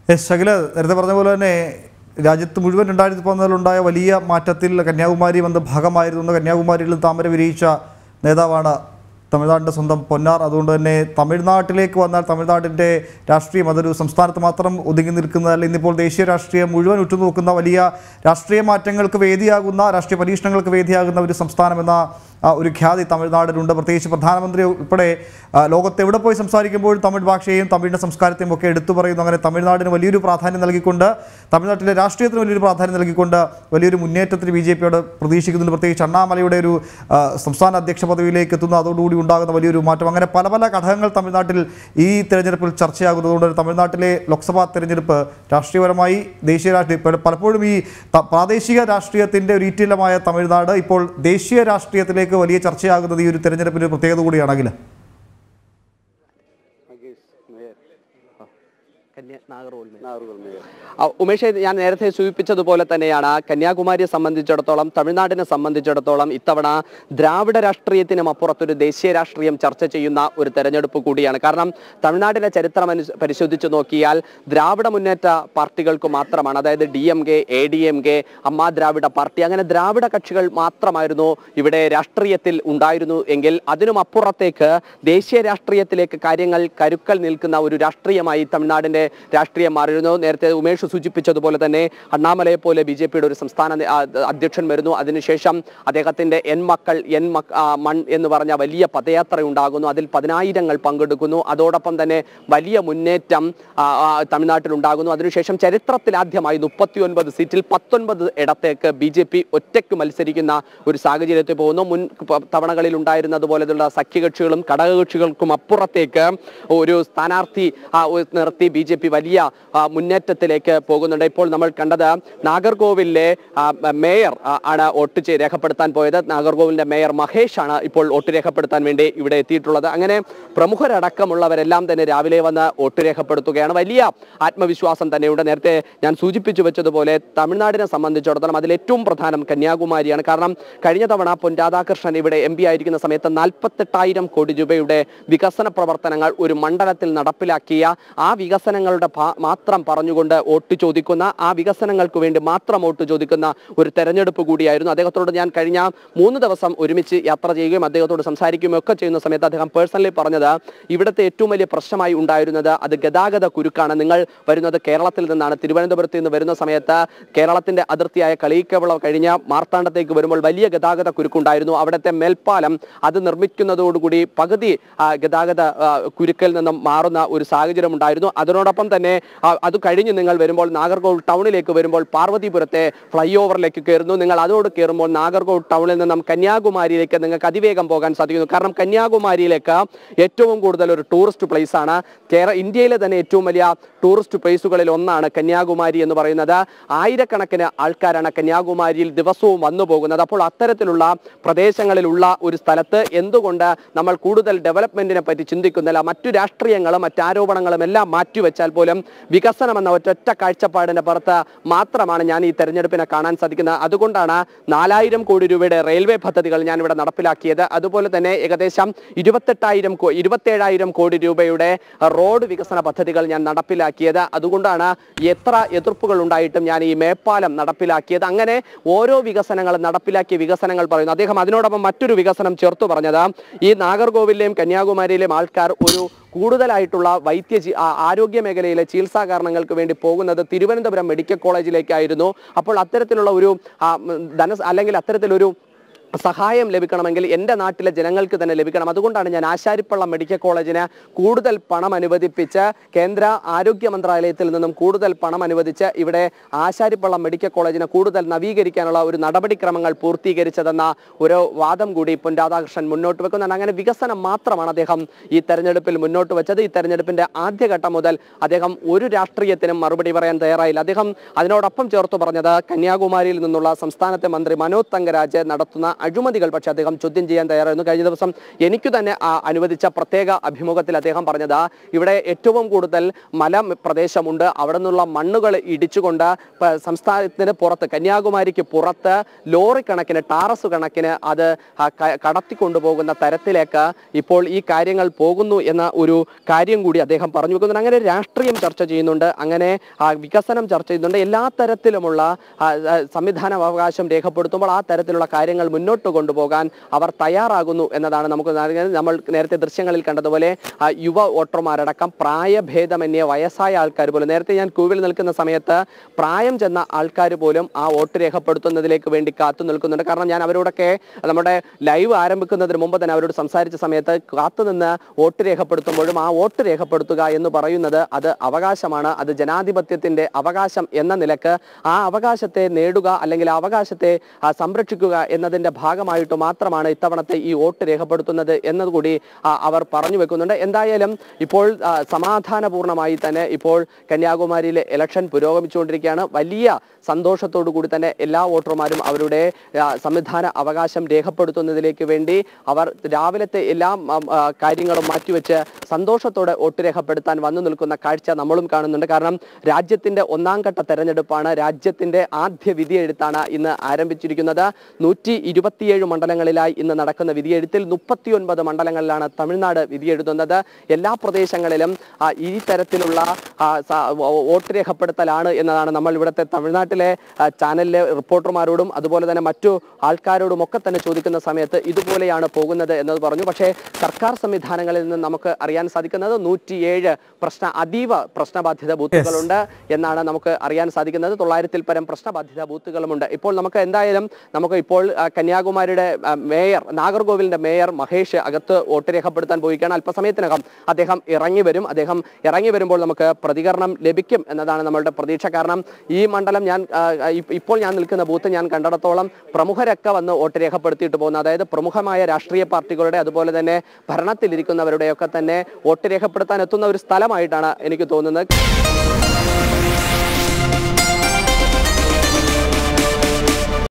S ശകില നേരത്തെ പറഞ്ഞ പോലെ തന്നെ രാജ്യത്ത് മുഴുവൻ രണ്ടായിരത്തി പതിനാലിലുണ്ടായ വലിയ മാറ്റത്തിൽ കന്യാകുമാരി വന്ന ഭാഗമായിരുന്നു കന്യാകുമാരിയിൽ താമര വിരിയിച്ച നേതാവാണ് തമിഴ്നാടിൻ്റെ സ്വന്തം പൊന്നാർ അതുകൊണ്ട് തന്നെ തമിഴ്നാട്ടിലേക്ക് വന്നാൽ തമിഴ്നാടിൻ്റെ രാഷ്ട്രീയം അതൊരു സംസ്ഥാനത്ത് മാത്രം ഒതുങ്ങി നിൽക്കുന്നതല്ല ഇന്നിപ്പോൾ ദേശീയ രാഷ്ട്രീയം മുഴുവൻ ഉറ്റുനോക്കുന്ന വലിയ രാഷ്ട്രീയ മാറ്റങ്ങൾക്ക് വേദിയാകുന്ന രാഷ്ട്രീയ പരീക്ഷണങ്ങൾക്ക് വേദിയാകുന്ന ഒരു സംസ്ഥാനം എന്ന ആ, ഒരു ഖ്യാതി തമിഴ്നാടിനുണ്ട് പ്രത്യേകിച്ച് പ്രധാനമന്ത്രി ഉൾപ്പെടെ ആ, ലോകത്ത് എവിടെ പോയി സംസാരിക്കുമ്പോൾ തമിഴ് ഭാഷയെയും തമിഴിൻ്റെ സംസ്കാരത്തെയും ഒക്കെ എടുത്തു പറയുന്നു അങ്ങനെ തമിഴ്നാടിന് വലിയൊരു പ്രാധാന്യം നൽകിക്കൊണ്ട് തമിഴ്നാട്ടിലെ രാഷ്ട്രീയത്തിന് വലിയൊരു പ്രാധാന്യം നൽകിക്കൊണ്ട് വലിയൊരു മുന്നേറ്റത്തിന് ബി ജെ പിയോട് പ്രതീക്ഷിക്കുന്നുണ്ട് പ്രത്യേകിച്ച് അണ്ണാമലയുടെ ഒരു ആ, സംസ്ഥാന അധ്യക്ഷ പദവിയിലേക്ക് എത്തുന്നു അതോടുകൂടി ഉണ്ടാകുന്ന വലിയൊരു മാറ്റം അങ്ങനെ പല പല ഘടകങ്ങൾ തമിഴ്നാട്ടിൽ ഈ തെരഞ്ഞെടുപ്പിൽ ചർച്ചയാകുന്നതുകൊണ്ട് തന്നെ തമിഴ്നാട്ടിലെ ലോക്സഭാ തെരഞ്ഞെടുപ്പ് രാഷ്ട്രീയപരമായി ദേശീയ രാഷ്ട്രീയ പല- പലപ്പോഴും ഈ ത- പ്രാദേശിക രാഷ്ട്രീയത്തിൻ്റെ ഒരു ഈറ്റില്ലമായ തമിഴ്നാട് ഇപ്പോൾ ദേശീയ രാഷ്ട്രീയത്തിലേക്ക് വലിയ ചർച്ചയാകുന്നത് ഈ ഒരു തെരഞ്ഞെടുപ്പിൻ്റെ ഒരു പ്രത്യേകത കൂടിയാണെങ്കിൽ ആ, ഉമേഷ് ഞാൻ നേരത്തെ സൂചിപ്പിച്ചതുപോലെ തന്നെയാണ് കന്യാകുമാരിയെ സംബന്ധിച്ചിടത്തോളം തമിഴ്നാടിനെ സംബന്ധിച്ചിടത്തോളം ഇത്തവണ ദ്രാവിഡ രാഷ്ട്രീയത്തിനും അപ്പുറത്തൊരു ദേശീയ രാഷ്ട്രീയം ചർച്ച ചെയ്യുന്ന ഒരു തെരഞ്ഞെടുപ്പ് കൂടിയാണ് കാരണം തമിഴ്നാടിന്റെ ചരിത്രം അനു- പരിശോധിച്ച് നോക്കിയാൽ ദ്രാവിഡ മുന്നേറ്റ പാർട്ടികൾക്ക് മാത്രമാണ് അതായത് D M K A D M K അമ്മ ദ്രാവിഡ പാർട്ടി അങ്ങനെ ദ്രാവിഡ കക്ഷികൾ മാത്രമായിരുന്നു ഇവിടെ രാഷ്ട്രീയത്തിൽ ഉണ്ടായിരുന്നു എങ്കിൽ അതിനും അപ്പുറത്തേക്ക് ദേശീയ രാഷ്ട്രീയത്തിലേക്ക് കാര്യങ്ങൾ കരുക്കൽ നിൽക്കുന്ന ഒരു രാഷ്ട്രീയമായി തമിഴ്നാടിന്റെ രാഷ്ട്രീയം മാറിയിരുന്നു നേരത്തെ ഉമേഷ് സൂചിപ്പിച്ചതുപോലെ തന്നെ അണ്ണാമലയെ പോലെ ബി ജെ പിയുടെ ഒരു സംസ്ഥാന നേ- ആ, അധ്യക്ഷൻ വരുന്നു അതിനുശേഷം അദ്ദേഹത്തിന്റെ എൻ മക്കൾ എൻ മക് ആ, മൺ എന്ന് പറഞ്ഞ വലിയ പദയാത്ര ഉണ്ടാകുന്നു അതിൽ പതിനായിരങ്ങൾ പങ്കെടുക്കുന്നു അതോടൊപ്പം തന്നെ വലിയ മുന്നേറ്റം ആ, ആ, തമിഴ്നാട്ടിൽ ഉണ്ടാകുന്നു അതിനുശേഷം ചരിത്രത്തിൽ ആദ്യമായി മുപ്പത്തി ഒൻപത് സീറ്റിൽ പത്തൊൻപത് ഇടത്തേക്ക് ബി ജെ പി ഒറ്റയ്ക്ക് മത്സരിക്കുന്ന ഒരു സാഹചര്യത്തിൽ പോകുന്നു മുൻ പ- തവണകളിൽ ഉണ്ടായിരുന്നതുപോലെയുള്ള സഖ്യകക്ഷികളും ഘടകകക്ഷികൾക്കും അപ്പുറത്തേക്ക് ഒരു സ്ഥാനാർത്ഥി ആ, ഒരു നിർത്തി ബി ജെ പി വലിയ ആ, മുന്നേറ്റത്തിലേക്ക് പോകുന്നുണ്ട് ഇപ്പോൾ നമ്മൾ കണ്ടത് നാഗർകോവിലെ ആ, മേയർ ആ, ആണ് വോട്ട് ചെയ്ത് രേഖപ്പെടുത്താൻ പോയത് നാഗർകോവിലിന്റെ മേയർ മഹേഷ് ആണ് ഇപ്പോൾ വോട്ട് രേഖപ്പെടുത്താൻ വേണ്ടി ഇവിടെ എത്തിയിട്ടുള്ളത് അങ്ങനെ പ്രമുഖരടക്കമുള്ളവരെല്ലാം തന്നെ രാവിലെ വന്ന് വോട്ട് രേഖപ്പെടുത്തുകയാണ് വലിയ ആത്മവിശ്വാസം തന്നെയുണ്ട് നേരത്തെ ഞാൻ സൂചിപ്പിച്ചു വെച്ചതുപോലെ തമിഴ്നാടിനെ സംബന്ധിച്ചിടത്തോളം അതിൽ ഏറ്റവും പ്രധാനം കന്യാകുമാരിയാണ് കാരണം കഴിഞ്ഞ തവണ പൊൻ രാധാകൃഷ്ണൻ ഇവിടെ എം പി ആയിരിക്കുന്ന സമയത്ത് നാൽപ്പത്തെട്ടായിരം കോടി രൂപയുടെ വികസന പ്രവർത്തനങ്ങൾ ഒരു മണ്ഡലത്തിൽ നടപ്പിലാക്കിയ ആ വികസനങ്ങളുടെ ഭാ- മാത്രം പറഞ്ഞുകൊണ്ട് വോട്ട് ചോദിക്കുന്ന ആ വികസനങ്ങൾക്ക് വേണ്ടി മാത്രം വോട്ട് ചോദിക്കുന്ന ഒരു തെരഞ്ഞെടുപ്പ് കൂടിയായിരുന്നു അദ്ദേഹത്തോട് ഞാൻ കഴിഞ്ഞ മൂന്ന് ദിവസം ഒരുമിച്ച് യാത്ര ചെയ്യുകയും അദ്ദേഹത്തോട് സംസാരിക്കുകയും ഒക്കെ ചെയ്യുന്ന സമയത്ത് അദ്ദേഹം പേഴ്സണലി പറഞ്ഞത് ഇവിടുത്തെ ഏറ്റവും വലിയ പ്രശ്നമായി ഉണ്ടായിരുന്നത് അത് ഗതാഗത കുരുക്കാണ് നിങ്ങൾ വരുന്നത് കേരളത്തിൽ നിന്നാണ് തിരുവനന്തപുരത്ത് നിന്ന് വരുന്ന സമയത്ത് കേരളത്തിന്റെ അതിർത്തിയായ കളിയിക്കവിള കഴിഞ്ഞ മാർത്താണ്ഡത്തേക്ക് വരുമ്പോൾ വലിയ ഗതാഗത കുരുക്കുണ്ടായിരുന്നു അവിടുത്തെ മേൽപ്പാലം അത് നിർമ്മിക്കുന്നതോടുകൂടി പകുതി ആ, ഗതാഗത ആ, കുരുക്കിൽ നിന്നും മാറുന്ന ഒരു സാഹചര്യം ഉണ്ടായിരുന്നു അതിനോടൊപ്പം തന്നെ ആ, അത് കഴിഞ്ഞ് നിങ്ങൾ വരുമ്പോൾ നാഗർകോവിൽ ടൗണിലേക്ക് വരുമ്പോൾ പാർവതിപുരത്തെ ഫ്ലൈ ഓവറിലേക്ക് കയറുന്നു നിങ്ങൾ അതോട് കയറുമ്പോൾ നാഗർകോവിൽ ടൗണിൽ നിന്നും കന്യാകുമാരിയിലേക്ക് നിങ്ങൾക്ക് അതിവേഗം പോകാൻ സാധിക്കുന്നു കാരണം കന്യാകുമാരിയിലേക്ക് ഏറ്റവും കൂടുതൽ ഒരു ടൂറിസ്റ്റ് പ്ലേസ് ആണ് കേരള ഇന്ത്യയിലെ തന്നെ ഏറ്റവും വലിയ ടൂറിസ്റ്റ് പ്ലേസുകളിൽ ഒന്നാണ് കന്യാകുമാരി എന്ന് പറയുന്നത് ആയിരക്കണക്കിന് ആൾക്കാരാണ് കന്യാകുമാരിയിൽ ദിവസവും വന്നു പോകുന്നത് അപ്പോൾ അത്തരത്തിലുള്ള പ്രദേശങ്ങളിലുള്ള ഒരു സ്ഥലത്ത് എന്തുകൊണ്ട് നമ്മൾ കൂടുതൽ ഡെവലപ്മെന്റിനെ പറ്റി ചിന്തിക്കുന്നില്ല മറ്റു രാഷ്ട്രീയങ്ങളും മറ്റു ആരോപണങ്ങളും എല്ലാം മാറ്റിവെച്ചാൽ പോലും വികസനം എന്ന ഒറ്റ കാഴ്ചപ്പാടിന്റെ പുറത്ത് മാത്രമാണ് ഞാൻ ഈ തെരഞ്ഞെടുപ്പിനെ കാണാൻ സാധിക്കുന്നത് അതുകൊണ്ടാണ് നാലായിരം കോടി രൂപയുടെ റെയിൽവേ പദ്ധതികൾ ഞാൻ ഇവിടെ നടപ്പിലാക്കിയത് അതുപോലെ തന്നെ ഏകദേശം ഇരുപത്തെട്ടായിരം കോ- ഇരുപത്തേഴായിരം കോടി രൂപയുടെ റോഡ് വികസന പദ്ധതികൾ ഞാൻ നടപ്പിലാക്കിയത് അതുകൊണ്ടാണ് എത്ര എതിർപ്പുകൾ ഉണ്ടായിട്ടും ഞാൻ ഈ മേപ്പാലം നടപ്പിലാക്കിയത് അങ്ങനെ ഓരോ വികസനങ്ങളും നടപ്പിലാക്കിയ വികസനങ്ങൾ പറയുന്നു അദ്ദേഹം അതിനോടൊപ്പം മറ്റൊരു വികസനം ചേർത്ത് പറഞ്ഞത് ഈ നാഗർകോവിലെയും കന്യാകുമാരിയിലെയും ആൾക്കാർ ഒരു കൂടുതലായിട്ടുള്ള വൈദ്യ ചി- ആ- ആരോഗ്യ മേഖലയിലെ ചികിത്സാ കാരണങ്ങൾക്ക് വേണ്ടി പോകുന്നത് തിരുവനന്തപുരം മെഡിക്കൽ കോളേജിലേക്കായിരുന്നു അപ്പോൾ അത്തരത്തിലുള്ള ഒരു ആ, ഉം, ധന അല്ലെങ്കിൽ അത്തരത്തിലൊരു സഹായം ലഭിക്കണമെങ്കിൽ എൻ്റെ നാട്ടിലെ ജനങ്ങൾക്ക് തന്നെ ലഭിക്കണം അതുകൊണ്ടാണ് ഞാൻ ആശാരിപ്പള്ളം മെഡിക്കൽ കോളേജിന് കൂടുതൽ പണം അനുവദിപ്പിച്ച് കേന്ദ്ര ആരോഗ്യ മന്ത്രാലയത്തിൽ നിന്നും കൂടുതൽ പണം അനുവദിച്ച് ഇവിടെ ആശാരിപ്പള്ളം മെഡിക്കൽ കോളേജിനെ കൂടുതൽ നവീകരിക്കാനുള്ള ഒരു നടപടിക്രമങ്ങൾ പൂർത്തീകരിച്ചതെന്ന ഒരു വാദം കൂടി പൊൻ രാധാകൃഷ്ണൻ മുന്നോട്ട് വെക്കുന്നുണ്ട് അങ്ങനെ വികസനം മാത്രമാണ് അദ്ദേഹം ഈ തെരഞ്ഞെടുപ്പിൽ മുന്നോട്ട് വെച്ചത് ഈ തെരഞ്ഞെടുപ്പിന്റെ ആദ്യഘട്ടം മുതൽ അദ്ദേഹം ഒരു രാഷ്ട്രീയത്തിനും മറുപടി പറയാൻ തയ്യാറായില്ല അദ്ദേഹം അതിനോടൊപ്പം ചേർത്ത് പറഞ്ഞത് കന്യാകുമാരിയിൽ നിന്നുള്ള സംസ്ഥാനത്തെ മന്ത്രി മനോജ് തങ്കരാജ് നടത്തുന്ന അഴിമതികൾ പക്ഷേ അദ്ദേഹം ചോദ്യം ചെയ്യാൻ തയ്യാറായിരുന്നു കഴിഞ്ഞ ദിവസം എനിക്ക് തന്നെ ആ, അനുവദിച്ച പ്രത്യേക അഭിമുഖത്തിൽ അദ്ദേഹം പറഞ്ഞത് ഇവിടെ ഏറ്റവും കൂടുതൽ മല പ്രദേശമുണ്ട് അവിടെ നിന്നുള്ള മണ്ണുകൾ ഇടിച്ചുകൊണ്ട് പ- സംസ്ഥാനത്തിന് പുറത്ത് കന്യാകുമാരിക്ക് പുറത്ത് ലോറി കണക്കിന് ടാറസ് കണക്കിന് അത് ആ ക- കടത്തിക്കൊണ്ടുപോകുന്ന തരത്തിലേക്ക് ഇപ്പോൾ ഈ കാര്യങ്ങൾ പോകുന്നു എന്ന ഒരു കാര്യം കൂടി അദ്ദേഹം പറഞ്ഞു വെക്കുന്നുണ്ട് അങ്ങനെ രാഷ്ട്രീയം ചർച്ച ചെയ്യുന്നുണ്ട് അങ്ങനെ ആ, വികസനം ചർച്ച ചെയ്യുന്നുണ്ട് എല്ലാ തരത്തിലുമുള്ള ആ, ആ, സംവിധാന അവകാശം രേഖപ്പെടുത്തുമ്പോൾ ആ തരത്തിലുള്ള കാര്യങ്ങൾ മുന്നോട്ട് കൊണ്ടുപോകാൻ അവർ തയ്യാറാകുന്നു എന്നതാണ് നമുക്ക് നൽകുന്നത്. നമ്മൾ നേരത്തെ ദൃശ്യങ്ങളിൽ കണ്ടതുപോലെ ആ, യുവ വോട്ടർമാരടക്കം പ്രായഭേദമന്യേ വയസ്സായ ആൾക്കാർ പോലും നേരത്തെ ഞാൻ ക്യൂവിൽ നിൽക്കുന്ന സമയത്ത് പ്രായം ചെന്ന ആൾക്കാർ പോലും ആ വോട്ട് രേഖപ്പെടുത്തുന്നതിലേക്ക് വേണ്ടി കാത്തു നിൽക്കുന്നുണ്ട് കാരണം ഞാൻ അവരോടൊക്കെ നമ്മുടെ ലൈവ് ആരംഭിക്കുന്നതിന് മുമ്പ് തന്നെ അവരോട് സംസാരിച്ച സമയത്ത് കാത്തുനിന്ന് വോട്ട് രേഖപ്പെടുത്തുമ്പോഴും ആ വോട്ട് രേഖപ്പെടുത്തുക എന്ന് പറയുന്നത് അത് അവകാശമാണ് അത് ജനാധിപത്യത്തിന്റെ അവകാശം എന്ന നിലക്ക് ആ അവകാശത്തെ നേടുക അല്ലെങ്കിൽ ആ അവകാശത്തെ ആ, സംരക്ഷിക്കുക എന്നതിന്റെ ഭാഗമായിട്ട് മാത്രമാണ് ഇത്തവണത്തെ ഈ വോട്ട് രേഖപ്പെടുത്തുന്നത് എന്നതുകൂടി ആ, അവർ പറഞ്ഞു വെക്കുന്നുണ്ട് എന്തായാലും ഇപ്പോൾ ആ, സമാധാനപൂർണമായി തന്നെ ഇപ്പോൾ കന്യാകുമാരിയിലെ ഇലക്ഷൻ പുരോഗമിച്ചുകൊണ്ടിരിക്കുകയാണ് വലിയ സന്തോഷത്തോടു കൂടി തന്നെ എല്ലാ വോട്ടർമാരും അവരുടെ ആ, സംവിധാന അവകാശം രേഖപ്പെടുത്തുന്നതിലേക്ക് വേണ്ടി അവർ രാവിലത്തെ എല്ലാ ഉം, ആ, കാര്യങ്ങളും മാറ്റിവെച്ച് സന്തോഷത്തോടെ വോട്ട് രേഖപ്പെടുത്താൻ വന്നു നിൽക്കുന്ന കാഴ്ച നമ്മളും കാണുന്നുണ്ട് കാരണം രാജ്യത്തിന്റെ ഒന്നാം ഘട്ട തെരഞ്ഞെടുപ്പാണ് രാജ്യത്തിന്റെ ആദ്യ വിധിയെഴുത്താണ് ഇന്ന് ആരംഭിച്ചിരിക്കുന്നത് നൂറ്റി ഇരുപത്തിയേഴ് മണ്ഡലങ്ങളിലായി ഇന്ന് നടക്കുന്ന വിധിയെഴുത്തിൽ മുപ്പത്തിയൊൻപത് മണ്ഡലങ്ങളിലാണ് തമിഴ്നാട് വിധിയെഴുതുന്നത് എല്ലാ പ്രദേശങ്ങളിലും ആ, ഈ തരത്തിലുള്ള ആ, സ- വോ- വോട്ട് രേഖപ്പെടുത്തലാണ് എന്നതാണ് നമ്മൾ ഇവിടുത്തെ തമിഴ്നാട്ടിലെ ആ, ചാനലിലെ റിപ്പോർട്ടർമാരോടും അതുപോലെ തന്നെ മറ്റു ആൾക്കാരോടും ഒക്കെ തന്നെ ചോദിക്കുന്ന സമയത്ത് ഇതുപോലെയാണ് പോകുന്നത് എന്നത് പറഞ്ഞു പക്ഷേ സർക്കാർ സംവിധാനങ്ങളിൽ നിന്ന് നമുക്ക് അറിയാൻ സാധിക്കുന്നത് നൂറ്റിയേഴ് പ്രശ്ന അതീവ പ്രശ്നബാധിത ബൂത്തുകളുണ്ട് എന്നാണ് നമുക്ക് അറിയാൻ സാധിക്കുന്നത് തൊള്ളായിരത്തിൽ പരം പ്രശ്നബാധിത ബൂത്തുകളുമുണ്ട് ഇപ്പോൾ നമുക്ക് എന്തായാലും നമുക്ക് ഇപ്പോൾ ആ, കന്യാകുമാരിയുടെ ആ, മേയർ നാഗർകോവിലിന്റെ മേയർ മഹേഷ് അകത്ത് വോട്ട് രേഖപ്പെടുത്താൻ പോയിക്കാണ് അല്പസമയത്തിനകം അദ്ദേഹം ഇറങ്ങി വരും അദ്ദേഹം ഇറങ്ങി വരുമ്പോൾ നമുക്ക് പ്രതികരണം ലഭിക്കും എന്നതാണ് നമ്മളുടെ പ്രതീക്ഷ കാരണം ഈ മണ്ഡലം ഞാൻ ആ, ഇ- ഇപ്പോൾ ഞാൻ നിൽക്കുന്ന ബൂത്ത് ഞാൻ കണ്ടിടത്തോളം പ്രമുഖരൊക്കെ വന്ന് വോട്ട് രേഖപ്പെടുത്തിയിട്ട് പോകുന്നു അതായത് പ്രമുഖമായ രാഷ്ട്രീയ പാർട്ടികളുടെ അതുപോലെ തന്നെ ഭരണത്തിലിരിക്കുന്നവരുടെയൊക്കെ തന്നെ വോട്ട് രേഖപ്പെടുത്താൻ എത്തുന്ന ഒരു സ്ഥലമായിട്ടാണ് എനിക്ക് തോന്നുന്നത്